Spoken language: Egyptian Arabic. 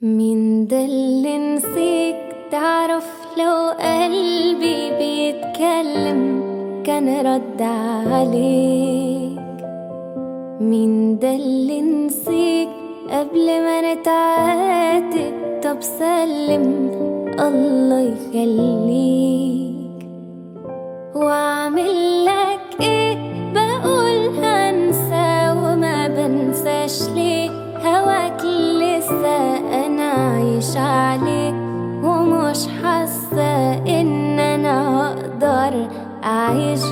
مين ده اللي نسيك تعرف لو قلبي بيتكلم كان رد عليك مين ده اللي نسيك قبل ما نتعاتب طب سلم الله يخليك واعمل لك ايه بقول هنسى وما بنساش ليه هواك لسه انا عايش عليه ومش حاسه ان انا هقدر اعيش